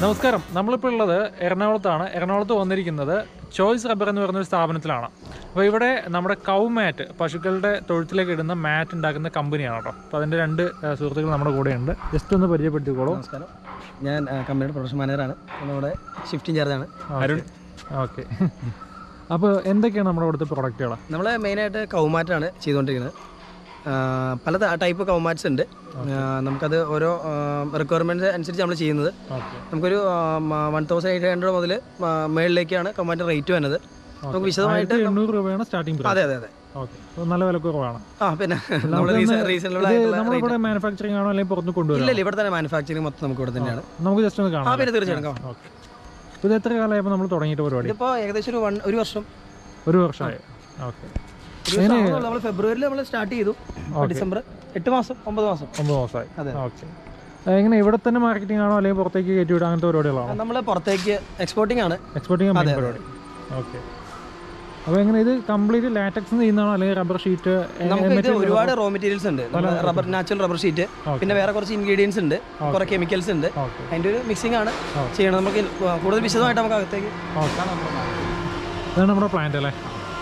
നമസ്കാരം നമ്മളിപ്പോൾ ഉള്ളത് എറണാകുളത്താണ് എറണാകുളത്ത് വന്നിരിക്കുന്നത് ചോയ്സ് റബ്ബർ എന്ന് പറയുന്ന ഒരു സ്ഥാപനത്തിലാണ് അപ്പോൾ ഇവിടെ നമ്മുടെ കൗ മാറ്റ് പശുക്കളുടെ തൊഴുത്തിലേക്ക് ഇടുന്ന മാറ്റ് ഉണ്ടാക്കുന്ന കമ്പനിയാണ് കേട്ടോ അപ്പോൾ അതിൻ്റെ രണ്ട് ആ, സുഹൃത്തുക്കൾ നമ്മുടെ കൂടെയുണ്ട് ജസ്റ്റ് ഒന്ന് പരിചയപ്പെടുത്തിക്കോളൂ നമസ്കാരം ഞാൻ ആ, കമ്പനിയുടെ പ്രൊഡക്ഷൻ മാനേജറാണ് നമ്മുടെ ഷിഫ്റ്റ് ഇൻചാർജാണ് അരുൺ ഓക്കെ അപ്പോൾ എന്തൊക്കെയാണ് നമ്മുടെ ഇവിടുത്തെ പ്രൊഡക്റ്റുകൾ നമ്മൾ മെയിനായിട്ട് കൗമാറ്റാണ് ചെയ്തുകൊണ്ടിരിക്കുന്നത് ആ, പല ടൈപ്പ് കൗമാറ്റ്സ് ഉണ്ട് ആ, നമുക്കത് ഓരോ റിക്വയർമെൻറ്റ്സ് അനുസരിച്ച് നമ്മൾ ചെയ്യുന്നത് ഓക്കെ നമുക്കൊരു വൺ തൗസൻഡ് എയ്റ്റ് ഹൺഡ്രഡ് മുതൽ മേളിലേക്കാണ് കൗമാറ്റ് റേറ്റ് വരുന്നത് നമുക്ക് വിശദമായിട്ട് ആയിരത്തി എണ്ണൂറ് രൂപയാണ് സ്റ്റാർട്ടിംഗ് പ്രൈസ് അതെ അതെ അതെ ഓക്കെ അപ്പോൾ നല്ല വില കുറവാണ് ആ പിന്നെ നമ്മൾ റീസണബിൾ ഇത് ആയിട്ടുള്ള നമ്മളിവിടെ മാനുഫാക്ചറിങ് ആണോ അല്ലെങ്കിൽ പുറത്ത് കൊണ്ടുവരാം ഇല്ല ഇല്ല ഇവിടെ തന്നെ മാനുഫാക്ചറിങ് മൊത്തം നമുക്ക് ഇവിടെ തന്നെയാണ് നമുക്ക് ജസ്റ്റ് ഒന്ന് ആ കാണാം പിന്നെ തീർച്ചയായിട്ടും കാണാം. ഓക്കെ ഇത് എത്ര കാലമായപ്പോൾ നമ്മൾ തുടങ്ങിയിട്ട് പരിപാടി ഇതിപ്പോൾ ഏകദേശം ഒരു വൺ ഒരു വർഷം ഒരു വർഷമായി ഓക്കെ നമ്മൾ ഫെബ്രുവരിയിൽ നമ്മൾ സ്റ്റാർട്ട് ചെയ്തു ഡിസംബർ എട്ട് മാസം ഒമ്പത് മാസം ഒമ്പത് മാസമായി അതെ. ഓക്കെ എങ്ങനെ ഇവിടെ തന്നെ മാർക്കറ്റിംഗ് ആണോ അല്ലെങ്കിൽ പുറത്തേക്ക് കയറ്റി വിടുക അങ്ങനത്തെ പരിപാടികളാണോ നമ്മൾ പുറത്തേക്ക് എക്സ്പോർട്ടിംഗ് ആണ് എക്സ്പോർട്ടിംഗ് മെയിൻ പരിപാടി ഓക്കെ അപ്പോൾ എങ്ങനെ ഇത് കംപ്ലീറ്റ് ലാറ്റക്സ് ചെയ്യുന്നതാണോ അല്ലെങ്കിൽ റബ്ബർ ഷീറ്റ് നമുക്ക് ഇത് ഒരുപാട് റോ മെറ്റീരിയൽസ് ഉണ്ട് റബ്ബർ നാച്ചുറൽ റബ്ബർ ഷീറ്റ് പിന്നെ വേറെ കുറച്ച് ഇൻഗ്രീഡിയൻസ് ഉണ്ട് കുറെ കെമിക്കൽസ് ഉണ്ട് ഓക്കെ അതിന്റെ ഒരു മിക്സിംഗ് ആണ് ചെയ്യണം നമുക്ക് കൂടുതൽ വിശദമായിട്ട് നമുക്ക് അകത്തേക്ക് ഓക്കെ ഇതാണ് നമ്മുടെ പ്ലാന്റ് അല്ലേ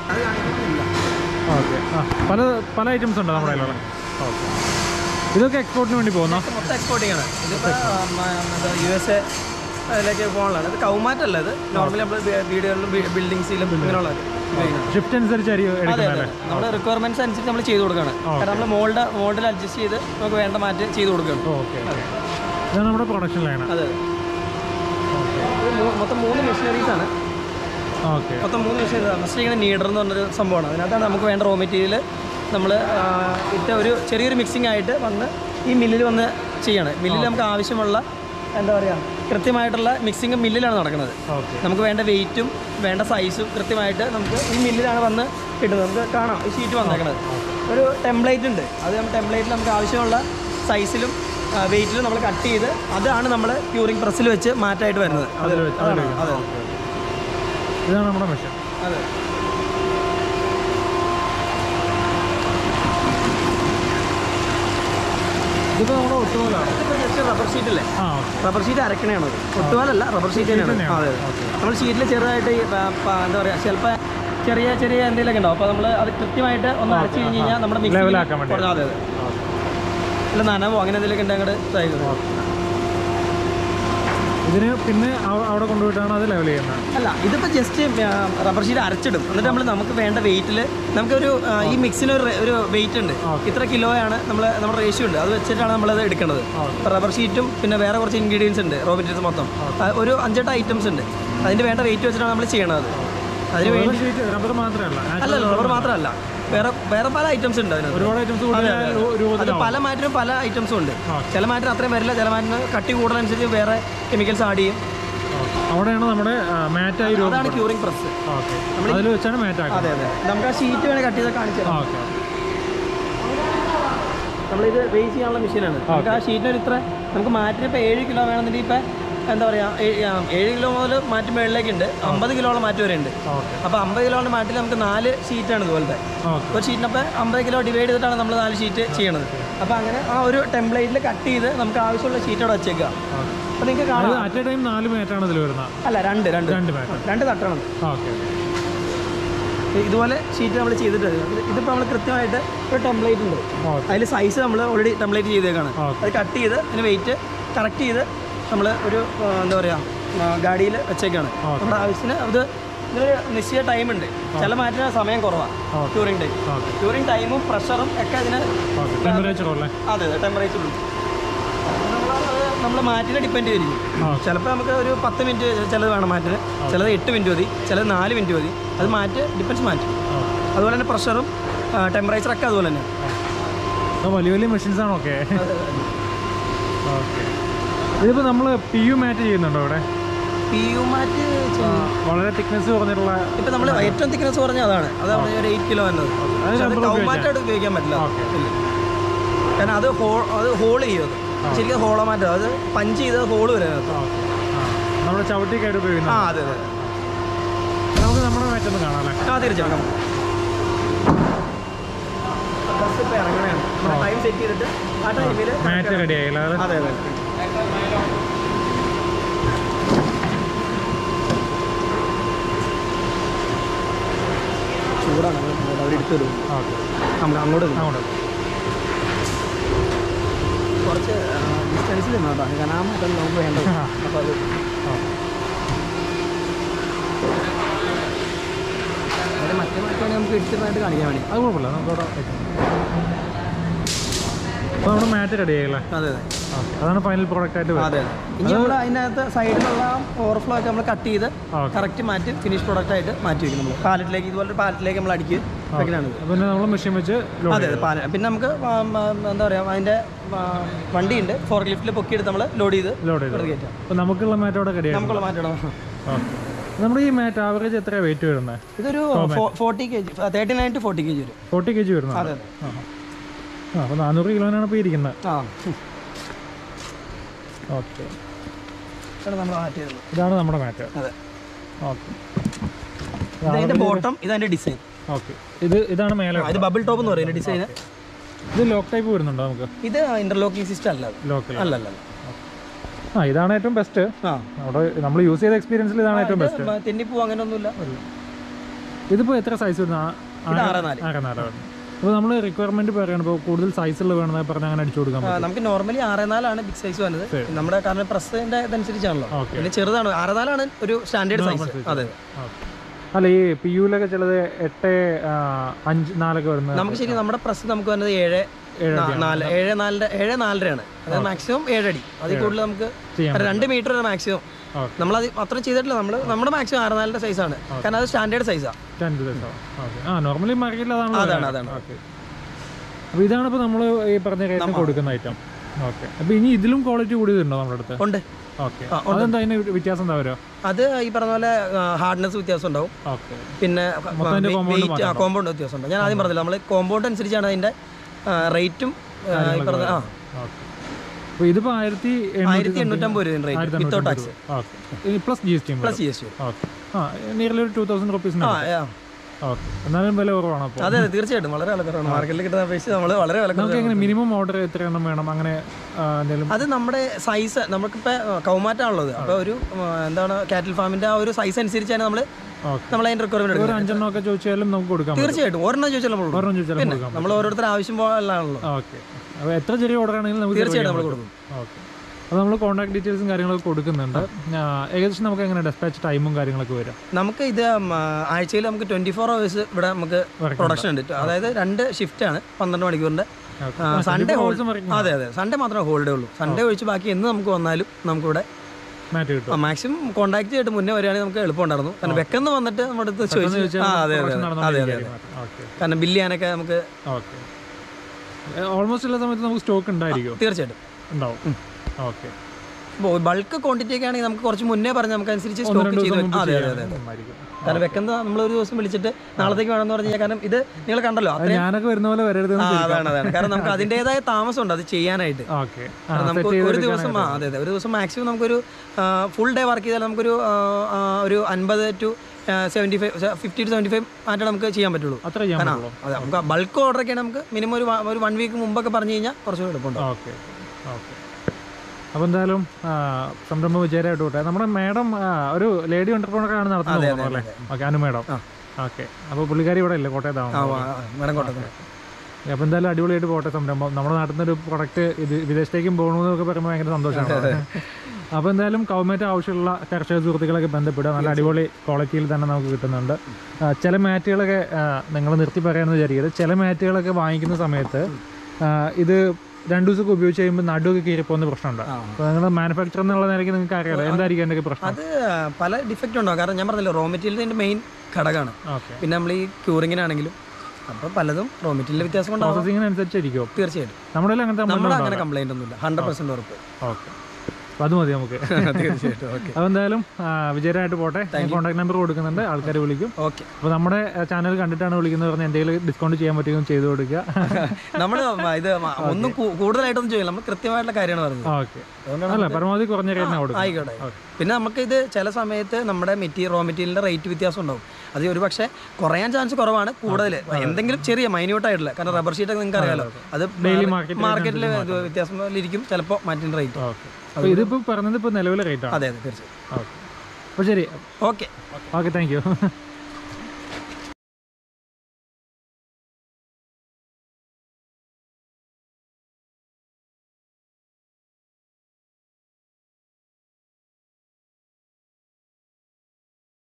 ഓക്കെ ആ പല പല ഐറ്റംസ് ഉണ്ട് നമ്മുടെ കയ്യിലുള്ള ഓക്കെ ഇതൊക്കെ എക്സ്പോർട്ടിന് വേണ്ടി പോകുന്ന മൊത്തം എക്സ്പോർട്ടിംഗ് ആണ് ഇതിപ്പോൾ യു എസ് എ അതിലേക്ക് പോകാനുള്ളതാണ് ഇത് കൗമാറ്റല്ല ഇത് നോർമലി നമ്മൾ വീടുകളിലും ബിൽഡിങ്സിലും ഇങ്ങനെയുള്ളത് ഷിഫ്റ്റ് അനുസരിച്ചായിരിക്കും അതെ എടുക്കുന്നത് അതെ അല്ലേ നമ്മുടെ റിക്വയർമെന്റ്സ് അനുസരിച്ച് നമ്മൾ ചെയ്ത് കൊടുക്കുകയാണ് കാരണം നമ്മൾ മോൾഡ് മോൾഡിൽ അഡ്ജസ്റ്റ് ചെയ്ത് നമുക്ക് വേണ്ട മാറ്റ് ചെയ്ത് കൊടുക്കുകയാണ് ഓക്കെ ഇതാണ് നമ്മുടെ പ്രൊഡക്ഷൻ ലൈൻ അതെ ഇത് മൂ- മൊത്തം മൂന്ന് മെഷീനറീസ് ആണ് ഓക്കെ മൊത്തം മൂന്ന് മെഷീൻ ഫസ്റ്റ് ഇങ്ങനെ നീഡർ എന്ന് പറഞ്ഞൊരു സംഭവമാണ് അതിനകത്താണ് നമുക്ക് വേണ്ട റോ മെറ്റീരിയൽ നമ്മൾ ഇട്ട ഒരു ചെറിയൊരു മിക്സിംഗ് ആയിട്ട് വന്ന് ഈ മില്ലിൽ വന്ന് ചെയ്യാണ് മില്ലിൽ നമുക്ക് ആവശ്യമുള്ള എന്താ പറയുക കൃത്യമായിട്ടുള്ള മിക്സിങ് മില്ലിലാണ് നടക്കുന്നത് ഓക്കെ നമുക്ക് വേണ്ട വെയിറ്റും വേണ്ട സൈസും കൃത്യമായിട്ട് നമുക്ക് ഈ മില്ലിലാണ് വന്ന് കിട്ടുന്നത് നമുക്ക് കാണാം ഈ ഷീറ്റ് വന്നേക്കുന്നത് ഒരു ടെംപ്ലേറ്റ് ഉണ്ട് അത് ടെംപ്ലേറ്റിൽ നമുക്ക് ആവശ്യമുള്ള സൈസിലും വെയിറ്റിലും നമ്മൾ കട്ട് ചെയ്ത് അതാണ് നമ്മൾ ക്യൂറിംഗ് പ്രസ്സിൽ വെച്ച് മാറ്റായിട്ട് വരുന്നത് അതിൽ വെച്ച് അതാണ്. അതിലേക്ക്. അതെ ഓക്കെ. ഇതാണ് നമ്മുടെ മെഷീൻ അതെ ഇതിപ്പോൾ നമ്മുടെ ഒട്ടുപോലാണ് ഇതിപ്പോൾ ജസ്റ്റ് റബ്ബർ ഷീറ്റ് അല്ലേ ആ ഓക്കെ റബ്ബർ ഷീറ്റ് അരക്കണയാണ് ഒട്ടുപാലല്ല റബ്ബർ ഷീറ്റ് തന്നെയാണ് തന്നെയാണ്. അതെ നമ്മൾ ഷീറ്റിൽ ചെറുതായിട്ട് ഈ, ആ, പ- എന്താ പറയുക ചിലപ്പോൾ ചെറിയ ചെറിയ എന്തെങ്കിലുമൊക്കെ ഉണ്ടാവും അപ്പോൾ നമ്മൾ അത് കൃത്യമായിട്ട് ഒന്ന് അരച്ച് കഴിഞ്ഞ് കഴിഞ്ഞാൽ നമ്മുടെ മിക്സി ലെവലാക്കാൻ വേണ്ടി. അതെ അതെ അല്ല നനവോ അങ്ങനെ എന്തെങ്കിലുമൊക്കെ ഉണ്ടെങ്കിൽ അങ്ങോട്ട് ഇതായി ഇതിന് പിന്നെ അവ- അവിടെ കൊണ്ടുപോയിട്ടാണ് അത് ലെവൽ ചെയ്യുന്നത് അല്ല ഇതിപ്പോൾ ജസ്റ്റ് റബ്ബർ ഷീറ്റ് അരച്ചിടും എന്നിട്ട് നമ്മൾ നമുക്ക് വേണ്ട വെയിറ്റിൽ നമുക്കൊരു ആ, ഈ മിക്സിന് ഒരു റേ- ഒരു വെയിറ്റ് ഉണ്ട് ഇത്ര കിലോയാണ് നമ്മൾ നമ്മുടെ റേഷ്യോ ഉണ്ട് അത് വെച്ചിട്ടാണ് നമ്മളത് എടുക്കേണ്ടത് റബ്ബർ ഷീറ്റും പിന്നെ വേറെ കുറച്ച് ഇൻഗ്രീഡിയൻസ് ഉണ്ട് റോ മെറ്റീരിയൽസ് മൊത്തം ആ, ഒരു അഞ്ചെട്ട് ഐറ്റംസ് ഉണ്ട് അതിൻ്റെ വേണ്ട വെയിറ്റ് വെച്ചിട്ടാണ് നമ്മൾ ചെയ്യണത് അതിന് വേണ്ടി ഷീറ്റ് റബ്ബർ മാത്രമല്ല അല്ല റബ്ബർ മാത്രമല്ല വേറെ വേറെ പല ഐറ്റംസ് ഉണ്ട് അതിനകത്ത് ഒരുപാട് ഐറ്റംസ് അത് രൂപത്തിലാവും പല മാറ്റിനും പല ഐറ്റംസും ഉണ്ട് ചില മാറ്റിന് അത്രയും വരില്ല ചില മാറ്റിന് കട്ടി കൂടുതലനുസരിച്ച് വേറെ കെമിക്കൽസ് ആഡ് ചെയ്യും അവിടെയാണ് നമ്മുടെ മാറ്റായി രൂപം അതാണ് ക്യൂറിംഗ് പ്രസ് ഓക്കെ അതിൽ വെച്ചാണ് മാറ്റ് ആക്കുന്നത് അതെ അതെ നമുക്ക് ആ ഷീറ്റ് വേണേൽ കട്ട് ചെയ്ത് കാണിച്ചു തരാം ഓക്കെ നമ്മളിത് വെയിറ്റ് ചെയ്യാനുള്ള മെഷീനാണ് നമുക്ക് ആ ഷീറ്റിന് ഇത്ര നമുക്ക് മാറ്റിന് ഇപ്പോൾ ഏഴ് കിലോ വേണമെന്നുണ്ടെങ്കിൽ ഇപ്പം എന്താ പറയുക ഏഴ് കിലോ മുതൽ മാറ്റ് മുകളിലേക്ക് ഉണ്ട് അമ്പത് കിലോളം മാറ്റ് വരെ ഉണ്ട് ഓക്കെ അപ്പോൾ അമ്പത് കിലോയുടെ മാറ്റിൽ നമുക്ക് നാല് ഷീറ്റാണ് ഇതുപോലത്തെ ഓക്കെ ഒരു ഷീറ്റിനപ്പോൾ അമ്പത് കിലോ ഡിവൈഡ് ചെയ്തിട്ടാണ് നമ്മൾ നാല് ഷീറ്റ് ചെയ്യണത് അപ്പോൾ അങ്ങനെ ആ ഒരു ടെംപ്ലേറ്റിൽ കട്ട് ചെയ്ത് നമുക്ക് ആവശ്യമുള്ള ഷീറ്റ് അവിടെ വെച്ചേക്കുക അപ്പോൾ നിങ്ങൾക്ക് അത് കാണാം അറ്റ് എ ടൈം നാല് മാറ്റാണ് ഇതിൽ വരുന്നത് അല്ല രണ്ട് രണ്ട് രണ്ട് മാറ്റ് രണ്ട് തട്ടണം ഓക്കെ ഇതുപോലെ ഷീറ്റ് നമ്മൾ ചെയ്തിട്ട് ഇതിപ്പോൾ നമ്മൾ കൃത്യമായിട്ട് ഒരു ടെംപ്ലേറ്റ് ഉണ്ട് ഓക്കെ അതിൽ സൈസ് നമ്മൾ ഓൾറെഡി ടെംപ്ലേറ്റ് ചെയ്തേക്കാണ് ഓക്കെ. അത് കട്ട് ചെയ്ത് അതിന് വെയിറ്റ് കറക്റ്റ് ചെയ്ത് നമ്മൾ ഒരു ആ, എന്താ പറയുക ഗാഡിയിൽ വെച്ചേക്കാണ് ഓക്കെ. നമ്മുടെ ആവശ്യത്തിന് അത് ഇതിനൊരു നിശ്ചയ ടൈം ഉണ്ട് ചില മാറ്റിന് സമയം കുറവാണ് okay. Curing time okay curing ടൈമും പ്രഷറും ഒക്കെ അതിന് ഓക്കെ ടെമ്പറേച്ചർ അല്ലേ അതെ അതെ ടെമ്പറേച്ചർ നമ്മൾ മാറ്റിനെ ഡിപ്പെൻഡ് ചെയ്തിരിക്കും ഓക്കെ ചിലപ്പോൾ നമുക്ക് ഒരു പത്ത് മിനിറ്റ് ചിലത് വേണം മാറ്റിന് ചിലത് എട്ട് മിനിറ്റ് മതി ചിലത് നാല് മിനിറ്റ് മതി അത് മാറ്റ് ഡിപ്പെൻസ് മാറ്റ് ഓക്കെ അതുപോലെ തന്നെ പ്രഷറും ടെമ്പറേച്ചറൊക്കെ അതുപോലെ തന്നെ അപ്പോൾ വലിയ വലിയ മെഷീൻസ് ആണ് ഓക്കെ ഓക്കെ ഇതിപ്പോൾ നമ്മൾ പി യു മാറ്റ് ചെയ്യുന്നുണ്ടോ ഇവിടെ പി യു മാറ്റ് വളരെ തിക്നെസ് കുറഞ്ഞിട്ടുള്ള ഇപ്പൊ നമ്മൾ ഏറ്റവും തിക്നെസ് പറഞ്ഞ അതാണ് അതാണ് ഒരു എയ്റ്റ് കിലോ എന്നത് അത് പക്ഷെ അത് rubber കൗമാറ്റായിട്ട് ഉപയോഗിക്കാൻ പറ്റില്ല ഓക്കെ ഇല്ല. കാരണം അത് ഹോൾ അത് ഹോൾ ചെയ്യും അത് ശരിക്കും ഹോളോ മാറ്റം അത് പഞ്ച് ചെയ്ത് ഹോൾ വരും അതിനകത്ത്. ഓക്കെ ആ നമ്മുടെ ചവിട്ടിക്കായിട്ട് ആ ഉപയോഗിക്കുന്നത് അതെ അതെ നമുക്ക് നമ്മുടെ മാറ്റൊന്ന് കാണാം അല്ലേ ആ തീർച്ചയായും ബസ് ഇപ്പോൾ ഇറങ്ങണതാണ് ടൈം സെറ്റ് ചെയ്തിട്ട് ആ ടൈമിൽ മാറ്റ് റെഡി ആയില്ല അത് അതെ അതെ ചൂടാണ് അവർ എടുത്തു തരും ഓക്കെ നമുക്ക് അങ്ങോട്ട് നിൽക്കാം. അങ്ങോട്ട് കുറച്ച് ഡിസ്റ്റൻസിൽ നിന്നോ കേട്ടോ കാരണം ആ മറ്റം നമുക്ക് വേണ്ടത് അപ്പോൾ അത് ആ അവിടെ മറ്റേ മാറ്റമാണെങ്കിൽ നമുക്ക് എടുത്തിട്ടായിട്ട് കാണിക്കാൻ വേണ്ടി അത് കുഴപ്പമില്ല നമുക്ക് അവിടെ വെക്കാം അപ്പോൾ നമ്മുടെ മാറ്റ് റെഡി ആയില്ലേ അതെ അതെ ഓക്കെ അതാണ് ഫൈനൽ പ്രോഡക്റ്റ് ആയിട്ട് വരുന്നത് അതെ ഇനി നമ്മൾ അതിനകത്ത് സൈഡിലുള്ള ഓവർഫ്ലോ ഒക്കെ നമ്മൾ കട്ട് ചെയ്ത് ഓക്കെ കറക്റ്റ് മാറ്റി ഫിനിഷ് പ്രോഡക്റ്റ് ആയിട്ട് മാറ്റി വെക്കും നമ്മൾ പാലറ്റിലേക്ക് ഇതുപോലെ പാലറ്റിലേക്ക് നമ്മൾ അടിക്കുക വെക്കലാണ് പിന്നെ നമ്മൾ മെഷീൻ വെച്ച് ലോഡ് അതെ അതെ പാല പിന്നെ നമുക്ക് ആ, ആ, എന്താ പറയുക അതിൻ്റെ ആ, വണ്ടിയുണ്ട് ഫോർ ലിഫ്റ്റിൽ പൊക്കിയെടുത്ത് നമ്മൾ ലോഡ് ചെയ്ത് ലോഡ് ചെയ്ത് ഇവിടെ കയറ്റാം അപ്പോൾ നമുക്കുള്ള മാറ്റ് അവിടെ റെഡി ആയി നമുക്കുള്ള മാറ്റണം ഓക്കെ നമ്മുടെ ഈ മാറ്റ് ആവറേജ് എത്ര വെയിറ്റ് വരുന്നത് ഇതൊരു forty K G thirty nine to forty K G വരും ഫോർട്ടി കെ ജി വരുന്നത് അതെ ആ ആ അപ്പോൾ നാനൂറ് കിലോനാണ് ഇപ്പോൾ ഇരിക്കുന്നത് ആ ഓക്കെ ഇതാണ് നമ്മൾ മാറ്റി തരുന്നത് ഇതാണ് നമ്മുടെ മാറ്റ് അതെ ഓക്കെ ഇതതിൻ്റെ ബോട്ടം ഇതതിൻ്റെ ഡിസൈൻ ഓക്കെ ഇത് ഇതാണ് മേലെ ഇത് ബബിൾ ടോപ്പ് എന്ന് പറയുന്നത് ഡിസൈൻ ഇത് ലോക്ക് ടൈപ്പ് വരുന്നുണ്ടോ നമുക്ക് ഇത് ഇന്റർലോക്കിംഗ് സിസ്റ്റം അല്ല അത്. ലോക്കൽ അല്ല അല്ല അല്ല. ആ ഇതാണ് ഏറ്റവും ബെസ്റ്റ് ആ അവിടെ നമ്മൾ യൂസ് ചെയ്ത എക്സ്പീരിയൻസിൽ ഇതാണ് ഏറ്റവും ബെസ്റ്റ് ഇത് തെന്നിപ്പൂ അങ്ങനെയൊന്നുമില്ല ഇതിപ്പോൾ എത്ര സൈസ് വരുന്ന ഇത് ആറ് നാല് ആറ് നാല് വരുന്നത് അപ്പോൾ നമ്മൾ റിക്വയർമെന്റ് പറയുന്നത് ഇപ്പോൾ കൂടുതൽ സൈസുള്ള വേണമെന്ന് പറഞ്ഞാൽ അങ്ങനെ അടിച്ചു കൊടുക്കാൻ ആ, പറ്റും നമുക്ക് നോർമലി ആറ് നാലാണ് ബിഗ് സൈസ് വന്നത് നമ്മുടെ കാരണം പ്രസ്സിന്റെ ഇതനുസരിച്ചാണല്ലോ ഓക്കെ പിന്നെ ചെറുതാണ് ആറ് നാലാണ് ഒരു സ്റ്റാൻഡേർഡ് സൈസ് അതെ അല്ല ഈ പി യുലൊക്കെ ചിലത് എട്ട് ആ, അഞ്ച് നാലൊക്കെ വരുന്നത് നമുക്ക് ശരി നമ്മുടെ പ്രസ് നമുക്ക് വരുന്നത് ഏഴ് നാ- നാല് ഏഴ് നാലര ഏഴ് നാലരയാണ് അതായത് മാക്സിമം ഏഴടി അതിൽ കൂടുതൽ നമുക്ക് ചെയ്യാൻ രണ്ട് മീറ്റർ മാക്സിമം ഓക്കെ നമ്മൾ അത് അത്ര ചെയ്തിട്ടില്ല നമ്മൾ നമ്മുടെ മാക്സിമം ആറ് നാലിന്റെ സൈസാണ് കാരണം അത് സ്റ്റാൻഡേർഡ് സൈസാണ് ടെൻ ദിവസം ഓക്കെ ആ നോർമലി മാർക്കറ്റിൽ അതാണ് അതാണ് അതാണ് ഓക്കെ അപ്പോൾ ഇതാണ് ഇപ്പോൾ നമ്മൾ ഈ പറഞ്ഞ റേറ്റിന് കൊടുക്കുന്ന ഐറ്റം ഓക്കെ അപ്പോൾ ഇനി ഇതിലും ക്വാളിറ്റി കൂടിയതുണ്ടോ നമ്മുടെ അടുത്ത് ഉണ്ട് ഓക്കെ അതെന്താ അതിന് വ്യത്യാസം എന്താ വരുമോ അത് ഈ പറഞ്ഞ പോലെ ഹാർഡ്നെസ് വ്യത്യാസം ഉണ്ടാവും ഓക്കെ പിന്നെ അതിന്റെ compound വെയിറ്റ് ആ കോമ്പൗണ്ട് വ്യത്യാസം ഉണ്ട് ഞാൻ ആദ്യം പറഞ്ഞില്ല നമ്മൾ കോമ്പൗണ്ട് അനുസരിച്ചാണ് അതിന്റെ റേറ്റും ഈ പറഞ്ഞ ആ ഓക്കെ അപ്പോൾ ഇതിപ്പോൾ ആയിരത്തി ആയിരത്തി എണ്ണൂറ്റമ്പത് രൂപ rate without tax okay plus G S T plus G S T okay ആ നിയർലി ഒരു ടൂ തൗസൻഡ് റുപ്പീസിന് ആ ആ. ഓക്കെ എന്നാലും വില കുറവാണ് അപ്പോൾ അതെ അതെ തീർച്ചയായിട്ടും വളരെ വില കുറവാണ് മാർക്കറ്റിൽ കിട്ടുന്ന അപേക്ഷിച്ച് നമ്മൾ വളരെ വില നമുക്ക് കുറവാണ് എങ്ങനെ മിനിമം ഓർഡർ എത്ര എണ്ണം വേണം അങ്ങനെ ആ, എന്തെങ്കിലും അത് നമ്മുടെ സൈസ് നമുക്കിപ്പോൾ കൗമാറ്റാണുള്ളത് അപ്പോൾ ഒരു ആ, എന്താണ് കാറ്റിൽ ഫാമിന്റെ ആ ഒരു സൈസ് അനുസരിച്ചാണ് നമ്മൾ ഓക്കെ നമ്മൾ അതിന്റെ റിക്വയർമെന്റ് ഒരു എടുക്കുന്നത് അഞ്ചെണ്ണം ഒക്കെ ചോദിച്ചാലും നമുക്ക് കൊടുക്കാം തീർച്ചയായിട്ടും ഒരെണ്ണം ചോദിച്ചാൽ നമ്മൾ കൊടുക്കും ഒരെണ്ണം ചോദിച്ചാലും കൊടുക്കാം നമ്മൾ ഓരോരുത്തർ ആവശ്യം പോലാണല്ലോ ഓക്കെ അപ്പോൾ എത്ര ചെറിയ ഓർഡർ ആണെങ്കിലും നമുക്ക് തീർച്ചയായിട്ടും നമ്മൾ കൊടുക്കും ഓക്കെ അപ്പോൾ നമ്മൾ കോൺടാക്ട് ഡീറ്റെയിൽസും കാര്യങ്ങളൊക്കെ കൊടുക്കുന്നുണ്ട് ആ, ഏകദേശം നമുക്ക് എങ്ങനെ ഡെസ്പാച്ച് ടൈമും കാര്യങ്ങളൊക്കെ വരും നമുക്ക് ഇത് ആഴ്ചയിൽ നമുക്ക് ട്വന്റി ഫോർ അവേഴ്സ് ഇവിടെ നമുക്ക് പ്രൊഡക്ഷൻ ഉണ്ട് അതായത് രണ്ട് ഷിഫ്റ്റ് ആണ് പന്ത്രണ്ട് മണിക്കൂറിന്റെ സൺഡേ ദിവസം working അതെ അതെ സൺഡേ മാത്രമേ ഹോളിഡേ ഉള്ളൂ സൺഡേ ഒഴിച്ച് ബാക്കി എന്ന് നമുക്ക് വന്നാലും നമുക്കിവിടെ മാറ്റ് കിട്ടും മാക്സിമം കോൺടാക്ട് ചെയ്തിട്ട് മുന്നേ വരികയാണെങ്കിൽ നമുക്ക് എളുപ്പം ഉണ്ടായിരുന്നു കാരണം വെക്കെന്ന് വന്നിട്ട് നമ്മുടെ അടുത്ത് ചോദിച്ചു ആ അതെ അതെ അതെ അതെ അതെ ഓക്കെ കാരണം ബില്ല് ചെയ്യാനൊക്കെ നമുക്ക് ഓക്കെ ഓൾമോസ്റ്റ് എല്ലാ സമയത്തും നമുക്ക് സ്റ്റോക്ക് ഉണ്ടായിരിക്കും തീർച്ചയായിട്ടും ഉണ്ടാവും ഓക്കെ ബൾക്ക് ക്വാണ്ടിറ്റി ഒക്കെ ആണെങ്കിൽ നമുക്ക് കുറച്ച് മുന്നേ പറഞ്ഞ് നമുക്ക് അനുസരിച്ച് സ്റ്റോക്ക് ചെയ്ത് വെക്കാം. അതെ അതെ അതെ നന്നായിരിക്കും കാരണം വെക്കുന്നത് നമ്മൾ ഒരു ദിവസം വിളിച്ചിട്ട് നാളത്തേക്ക് വേണമെന്ന് പറഞ്ഞു കഴിഞ്ഞാൽ കാരണം ഇത് നിങ്ങൾ കണ്ടല്ലോ അത്രയും ഞാനൊക്കെ വരുന്ന പോലെ വരരുത് ആ അതാണ് അതാണ് കാരണം നമുക്ക് അതിൻ്റെതായ താമസമുണ്ട് അത് ചെയ്യാനായിട്ട് ഓക്കെ കാരണം നമുക്ക് ഒരു ദിവസം ആ അതെ അതെ ഒരു ദിവസം മാക്സിമം നമുക്കൊരു ഫുൾ ഡേ വർക്ക് ചെയ്താൽ നമുക്കൊരു ആ, ആ, ഒരു അൻപത് to seventy five fifty to seventy five ആയിട്ട് നമുക്ക് ചെയ്യാൻ പറ്റുള്ളൂ അത്ര ചെയ്യാൻ കാരണം പറ്റുള്ളൂ അതെ നമുക്ക് ബൾക്ക് ഓർഡർ ഒക്കെ നമുക്ക് മിനിമം ഒരു വ- ഒരു വൺ വീക്ക് മുമ്പൊക്കെ പറഞ്ഞു കഴിഞ്ഞാൽ കുറച്ചുകൂടി എളുപ്പമുണ്ട് ഓക്കെ ഓക്കെ അപ്പോൾ എന്തായാലും ആ, സംരംഭം വിജയമായിട്ട് വിട്ടെ നമ്മുടെ മാഡം ഒരു ലേഡി എന്റർപ്രണർ ആണ് നടത്തുന്നത് അല്ലേ ഓക്കെ അനു മാഡം ഓക്കെ അപ്പോൾ പുള്ളിക്കാരി ഇവിടെ ഇല്ല കോട്ടയത്താണ് മേഡം കോട്ടയം അപ്പോൾ എന്തായാലും അടിപൊളിയായിട്ട് പോട്ടെ സംരംഭം നമ്മുടെ നാട്ടിൽ നിന്നൊരു പ്രൊഡക്റ്റ് ഇത് വിദേശത്തേക്കും പോകണമെന്നൊക്കെ പറയുമ്പോൾ ഭയങ്കര സന്തോഷമാണ് അപ്പോൾ എന്തായാലും കൗമേറ്റ് ആവശ്യമുള്ള കർഷക സുഹൃത്തുക്കളൊക്കെ ബന്ധപ്പെടുക നല്ല അടിപൊളി ക്വാളിറ്റിയിൽ തന്നെ നമുക്ക് കിട്ടുന്നുണ്ട് ആ, ചില മാറ്റുകളൊക്കെ നിങ്ങൾ നിർത്തി പറയാമെന്ന് വിചാരിക്കരുത് ചില മാറ്റുകളൊക്കെ വാങ്ങിക്കുന്ന സമയത്ത് ആ, ഇത് രണ്ടു ദിവസമൊക്കെ ഉപയോഗിച്ച് കഴിയുമ്പോൾ നടുവൊക്കെ കീറിപ്പോകുന്ന പ്രശ്നമുണ്ട് അപ്പോൾ നിങ്ങൾ മാനുഫാക്ചർ എന്നുള്ള നിലയ്ക്ക് നിങ്ങൾക്ക് അറിയാലോ എന്തായിരിക്കും എൻ്റെ പ്രശ്നം അത് പല ഡിഫക്റ്റ് ഉണ്ടാവും കാരണം ഞാൻ പറഞ്ഞല്ലോ റോ മെറ്റീരിയലിൻ്റെ മെയിൻ ഘടകമാണ് ഓക്കെ പിന്നെ നമ്മൾ ഈ ക്യൂറിങ്ങിനാണെങ്കിലും അപ്പോൾ പലതും റോ മെറ്റീരിയൽ വ്യത്യാസം ഉണ്ടാവും പ്രോസസ്സിങ്ങിനനുസരിച്ചിരിക്കും തീർച്ചയായിട്ടും നമ്മുടെ അങ്ങനത്തെ നമ്മുടെ അങ്ങനെ കംപ്ലൈന്റ് ഒന്നുമില്ല ഹൺഡ്രഡ് പെർസെന്റ് ഉറപ്പ് ഓക്കെ അപ്പോൾ അത് മതി നമുക്ക് തീർച്ചയായിട്ടും ഓക്കെ അപ്പോൾ എന്തായാലും ആ, വിജയമായിട്ട് പോട്ടെ കോൺടാക്ട് നമ്പർ കൊടുക്കുന്നുണ്ട് ആൾക്കാർ വിളിക്കും ഓക്കെ അപ്പോൾ നമ്മുടെ ചാനൽ കണ്ടിട്ടാണ് വിളിക്കുന്നത് പറഞ്ഞാൽ എന്തെങ്കിലും ഡിസ്കൗണ്ട് ചെയ്യാൻ പറ്റുമെങ്കിൽ ചെയ്തു കൊടുക്കുക നമ്മൾ ഇത് മ- ഒന്നും കൂ- കൂടുതലായിട്ടൊന്നും ചെയ്യില്ല നമ്മൾ കൃത്യമായിട്ടുള്ള കാര്യമാണ് പറഞ്ഞത് ഓക്കെ അല്ല പരമാവധി കുറഞ്ഞ റേറ്റിനാണ് കൊടുക്കുക ആയിക്കോട്ടെ പിന്നെ നമുക്ക് ഇത് ചില സമയത്ത് നമ്മുടെ മെറ്റീരിയൽ റോ മെറ്റീരിയലിന്റെ റേറ്റ് വ്യത്യാസം ഉണ്ടാവും അത് ഒരു പക്ഷേ കുറയാൻ ചാൻസ് കുറവാണ് കൂടുതൽ എന്തെങ്കിലും ചെറിയ മൈന്യൂട്ട് ആയിട്ടുള്ള കാരണം റബ്ബർ ഷീറ്റ് ഒക്കെ നിങ്ങൾക്ക് അറിയാലോ അത് Daily market മാർക്കറ്റിൽ വ്യത്യാസം ഇരിക്കും ചിലപ്പോൾ മാറ്റിൻ്റെ റേറ്റ് ഓക്കെ അപ്പോൾ ഇതിപ്പോൾ പറഞ്ഞത് ഇപ്പോൾ നിലവിലെ റേറ്റാണ് അതെ അതെ തീർച്ചയായും ഓക്കെ അപ്പോൾ ശരി ഓക്കെ ഓക്കെ താങ്ക് യു